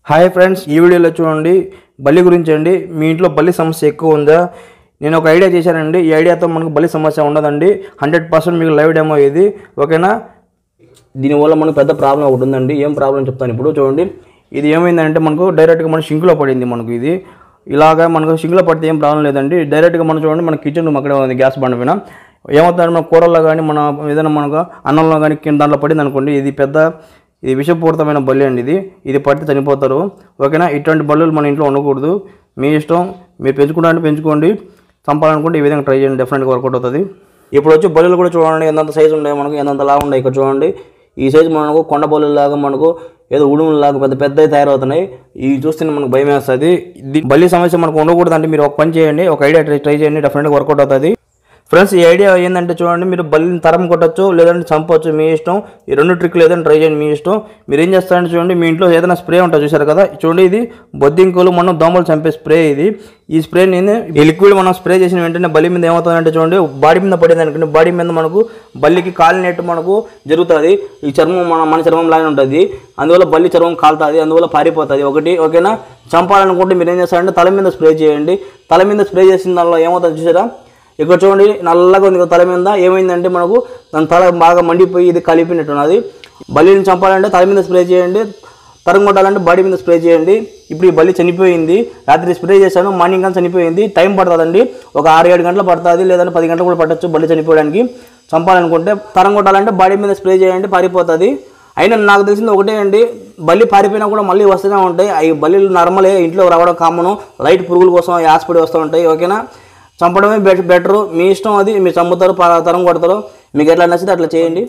hi friends ఈ వీడియోలో చూడండి బల్లి గురించి అండి మీ ఇంట్లో బల్లి సమస్య ఎక్కువ ఉందా నేను ఒక ఐడియా చేశానండి ఈ ఐడియాతో మనకు బల్లి సమస్య ఉండదండి హండ్రెడ్ పర్సెంట్ మీకు లైవ్ డెమో ఇది ఓకేనా దీనివల్ల మనకు పెద్ద ప్రాబ్లం ఒకటి ఉందండి ఏం ప్రాబ్లం చెప్తాను ఇప్పుడు చూడండి ఇది ఏమైందంటే మనకు డైరెక్ట్గా మన షింక్లో పడింది మనకు ఇది ఇలాగా మనకు షింక్లో పడితే ఏం ప్రాబ్లం లేదండి డైరెక్ట్గా మనం చూడండి మన కిచెన్ రూమ్ అక్కడే ఉంది గ్యాస్ బండ పైన ఏమవుతుందంటే మన కూరల్లో కానీ మన ఏదైనా మనకు అన్నంలో కానీ కింద దాంట్లో పడింది అనుకోండి ఇది పెద్ద ఇది విషపూరితమైన బల్లి అండి ఇది ఇది పడితే చనిపోతారు ఓకేనా ఇటువంటి బల్లులు మన ఇంట్లో ఉండకూడదు మీ ఇష్టం మీరు పెంచుకుంటే పెంచుకోండి చంపాలనుకుంటే ఈ విధంగా ట్రై చేయండి డెఫినెట్గా వర్కౌట్ అవుతుంది ఇప్పుడు వచ్చి బల్లులు కూడా చూడండి ఎంతంత సైజు ఉన్నాయి మనకు ఎంతంత లాగా ఉన్నాయి ఇక్కడ చూడండి ఈ సైజు మనకు కొండ బల్లులాగా మనకు ఏదో ఉడుములాగా పెద్ద పెద్దవి తయారవుతున్నాయి ఇవి చూస్తే మనకు భయం వేస్తుంది ఇది బల్లి సమస్య మనకు ఉండకూడదు అంటే మీరు ఒక పని చేయండి ఒక ఐడియా ట్రై ట్రై చేయండి డెఫినెట్గా వర్కౌట్ అవుతుంది ఫ్రెండ్స్ ఈ ఐడియా ఏంటంటే చూడండి మీరు బల్లిని తరం కొట్టచ్చు లేదంటే చంపొచ్చు మీ ఇష్టం ఈ రెండు ట్రిక్లు ఏదైనా ట్రై చేయండి మీ ఇష్టం మీరు ఏం చేస్తారంటే చూడండి మీ ఇంట్లో ఏదైనా స్ప్రే ఉంటుంది చూసారు కదా చూడండి ఇది బొద్దింకులు మనం దోమలు చంపే స్ప్రే ఇది ఈ స్ప్రే నేను ఈ లిక్విడ్ మనం స్ప్రే చేసిన వెంటనే బల్లి మీద ఏమవుతుందంటే చూడండి బాడీ మీద పడింది అనుకోండి బాడీ మీద మనకు బల్లికి కాలినట్టు మనకు జరుగుతుంది ఈ చర్మం మన మన చర్మం లాగానే ఉంటుంది అందువల్ల బల్లి చర్మం కాలుతుంది అందువల్ల పారిపోతుంది ఒకటి ఓకేనా చంపాలనుకుంటే మీరు ఏం చేస్తారంటే తల మీద స్ప్రే చేయండి తల మీద స్ప్రే చేసిన దానిలో ఏమవుతుంది చూసారా ఇక్కడ చూడండి నల్లగా ఉంది కదా తల మీద ఏమైందంటే మనకు దాని తల బాగా మండిపోయి ఇది కలిపినట్టున్నది బల్లిని చంపాలంటే తల మీద స్ప్రే చేయండి తరం కొట్టాలంటే బాడీ మీద స్ప్రే చేయండి ఇప్పుడు ఈ బల్లి చనిపోయింది రాత్రి స్ప్రే చేశాను మార్నింగ్ కానీ చనిపోయింది టైం పడుతుందండి ఒక ఆరు ఏడు గంటలు పడుతుంది లేదంటే పది గంటలు కూడా పట్టచ్చు బల్లి చనిపోవడానికి చంపాలనుకుంటే తరం కొట్టాలంటే బాడీ మీద స్ప్రే చేయండి పారిపోతుంది అయినా నాకు తెలిసింది ఒకటే అండి బల్లి పారిపోయినా కూడా మళ్ళీ వస్తూనే ఉంటాయి అవి బల్లీలు నార్మలే ఇంట్లో రావడం కామను లైట్ పురుగుల కోసం యాస్పిడి వస్తూ ఉంటాయి ఓకేనా చంపడమే బెటర్ బెటరు మీ ఇష్టం అది మీరు చంపుతారు ప- తరం కొడతారు మీకు ఎట్లా నచ్చితే అట్లా చేయండి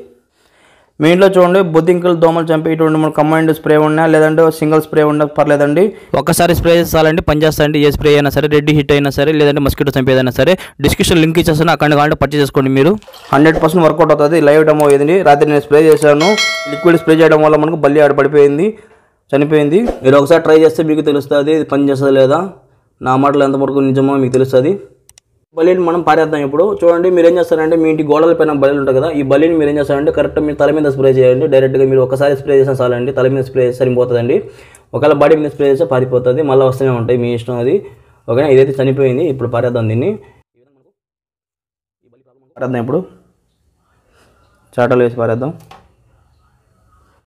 మీ ఇంట్లో చూడండి బొద్దింకలు దోమలు చంపి ఇటువంటి మన కంబైండ్ స్ప్రే ఉన్నా లేదంటే సింగిల్ స్ప్రే ఉన్నా పర్లేదండి ఒక్కసారి స్ప్రే చేస్తాలండి పనిచేస్తాయండి ఏ స్ప్రే అయినా సరే రెడ్ హిట్ అయినా సరే లేదంటే మస్కిటో చంపేదైనా సరే డిస్క్రిప్షన్ లింక్ ఇచ్చేస్తాను అక్కడ కావాలంటే పర్చేస్ చేసుకోండి మీరు హండ్రెడ్ పర్సెంట్ వర్కౌట్ అవుతుంది లైవ్ డెమో అయింది రాత్రి నేను స్ప్రే చేశాను లిక్విడ్ స్ప్రే చేయడం వల్ల మనకు బల్లి ఆడ పడిపోయింది చనిపోయింది మీరు ఒకసారి ట్రై చేస్తే మీకు తెలుస్తుంది ఇది పని చేస్తుంది లేదా నా మాటలు ఎంతవరకు నిజమో మీకు తెలుస్తుంది బలిని మనం పారేద్దాం ఇప్పుడు చూడండి మీరు ఏం చేస్తారంటే మీ ఇంటి గోడల పైన బలిలు ఉంటాయి కదా ఈ బలిని మీరు ఏం చేస్తారంటే కరెక్ట్ మీరు తల మీద స్ప్రే చేయండి డైరెక్ట్గా మీరు ఒకసారి స్ప్రే చేసిన చాలండి తల మీద స్ప్రే చేస్తే సరిపోతుందండి ఒకవేళ బాడీ మీద స్ప్రే చేస్తే పారిపోతుంది మళ్ళీ వస్తూనే ఉంటాయి మీ ఇష్టం అది ఓకేనా ఇదైతే చనిపోయింది ఇప్పుడు పారేద్దాం దీన్ని పారేద్దాం ఇప్పుడు చాటలు వేసి పారేద్దాం